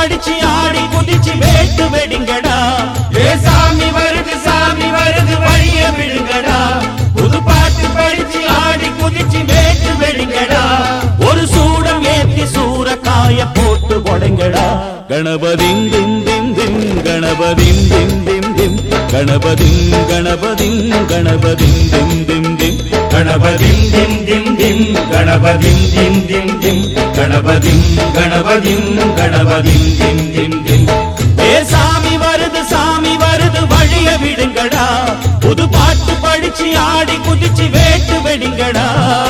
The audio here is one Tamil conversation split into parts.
படிச்சு ஆடி குதிச்சு வேட்டு வெடிங்கடா ஏ சாமி வருது சாமி வருது வழிய விடுங்கடா புது பாட்டு படிச்சு ஆடி குதிச்சு வேட்டு வெடிங்கடா ஒரு சூடம் ஏத்தி சூறக்காய போட்டு உடைங்கடா கணபதிங் திம் திம் திம் கணபதிங் திம் திம் திம் கணபதிங் கணபதிங் கணபதிங் திம் திம் திம் கணபதிம் திம் திம் திம் கணபதிம் திம் திம் திம் கணபதிம் கணபதிம் கணபதிம் திம் திம் திம் ஏ சாமி வருது சாமி வருது வழிய விடுங்கடா புது பாட்டு படிச்சு ஆடி குதிச்சு வேட்டு வெடிங்கடா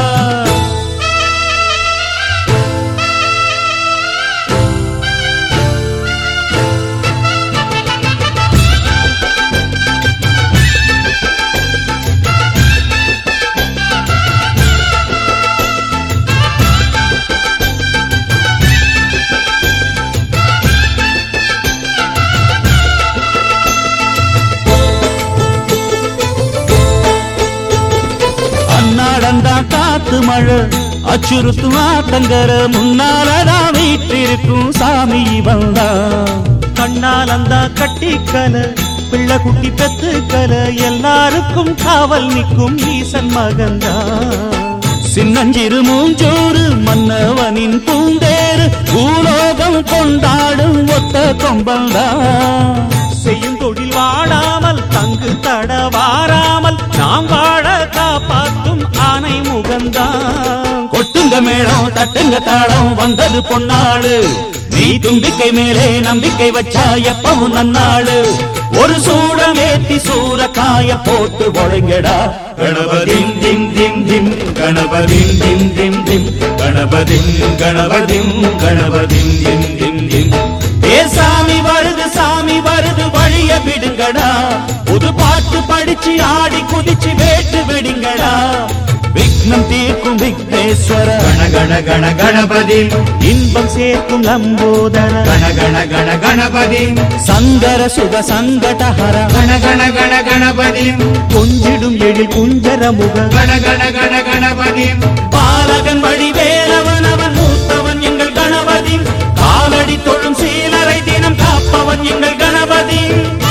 அன்னாடந்தா காத்து மழை அச்சுறுத்தும் ஆத்தங்கர முன்னாலதான் வீட்டிருக்கும் சாமி வந்தா கண்ணால் அந்த கட்டிக்கல பிள்ளை குட்டி பெத்துக்கல எல்லாருக்கும் காவல் நிற்கும் ஈசன் மகந்தா சின்னஞ்சிறு மூஞ்சோறு மன்னவனின் பூந்தேறு பூலோகம் கொண்டாடும் ஒத்த கொம்பந்தா செய்யும் தொழில் வாழாமல் தங்கு தட வாராமல் நாம் வாழ காப்பாற்றும் ஆனை முகந்தா கொட்டுங்க மேளம் தட்டுங்க தாளம் வந்தது பொன்னாளு நீ தும்பிக்கை மேலே நம்பிக்கை வச்சா எப்பவும் நன்னாளு ஒரு சூடம் ஏத்தி சூறக்காய போட்டு ஒழுங்கடா கணபதிம் திம் திம் திம் கணபதிம் திம் திம் திம் கணபதிம் கணபதிம் கணபதிம் திம் திம் திம் ஏ சாமி வருது சாமி வருது வழிய விடுங்கடா புது பாட்டு படிச்சு ஆடி குதிச்சு வேட்டு வெடிங்கடா விக்னம் தீர்க்கும் விக்னேஸ்வர கண கண கண கணபதிம் இன்பம் சேர்க்கும் லம்போதர கண கண கண கணபதிம் சங்கர சுக சங்கடஹர கண கண கண கணபதிம் கொஞ்சிடும் எழில் குஞ்சர முக கண கண கண கணபதிம் பாலகன் வழி வேலவன் அவன் மூத்தவன் எங்கள் கணபதி காலடி தொழும் சீலரை தினம் காப்பவன் எங்கள் கணபதி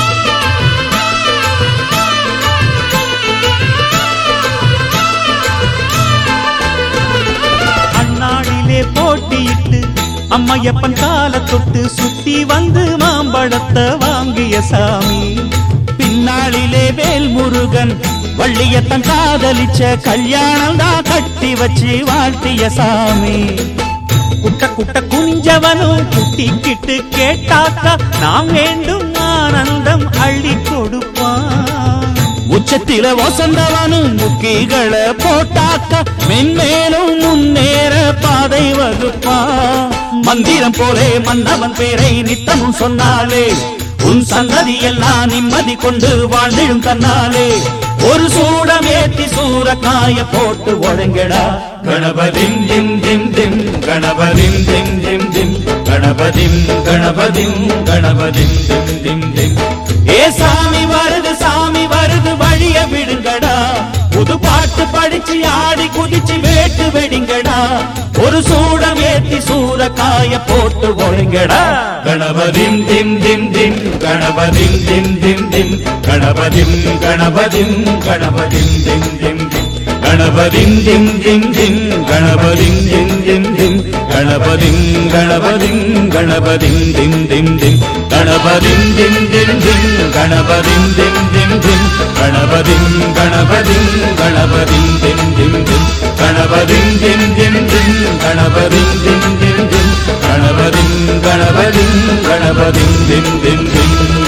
அந்நாளிலே போட்டியிட்டு அம்மையப்பன் கால தொட்டு சுத்தி வந்து மாம்பழத்தை வாங்கிய சாமி பின்னாளிலே வேல் முருகன் வள்ளியத்தன் காதலிச்ச கல்யாணம் தான் கட்டி வச்சு வாழ்த்திய சாமி குட்ட குட்ட குனிஞ்சவனும் குட்டிக்கிட்டு கேட்டாக்கா நாம் வேண்டும் ஆனந்தம் அள்ளி கொடுப்பான் உச்சத்தில வசந்தவனும் முக்கிகளை போட்டாக்க மென்மேலும் முன்னேற பாதை வகுப்பா மந்திரம் போலே மன்னவன் பேரை நித்தமும் சொன்னாலே உன் சந்ததி எல்லாம் நிம்மதி கொண்டு வாழ்ந்திடும் தன்னாலே ஒரு சூடம் ஏத்தி சூறக்காய போட்டு ஒழுங்கடா கணபதிம் திம் திம் திம் கணபதிம் திம் திம் திம் கணபதிம் கணபதிம் கணபதிம் திம் திம் திம் ஏ சாமி வருது சாமி வருது வழிய விடுங்கடா புது பாட்டு படிச்சு ஆடி குதிச்சு வேட்டு வெடிங்கடா ஒரு சூடம் ஏத்தி சூறக்காய போட்டு ஒழுங்கடா கணபதிம் திம் திம் திம் கணபதிம் திம் திம் திம் கணபதிம் கணபதிம் கணபதிம் திம் திம் திம் கணபதிம் திம் திம் திம் கணபதிம் திம் திம் திம் கணபதிம் கணபதிம் கணபதிம் திம் திம் திம் கணபதிம் திம் திம் திம் கணபதிம் திம் திம் திம் கணபதிம் கணபதிம் கணபதிம் திம் திம் திம் கணபதிம் திம் திம் திம் கணபதிம் திம் திம் திம் கணபதிம் கணபதிம் கணபதிம் திம் திம் திம்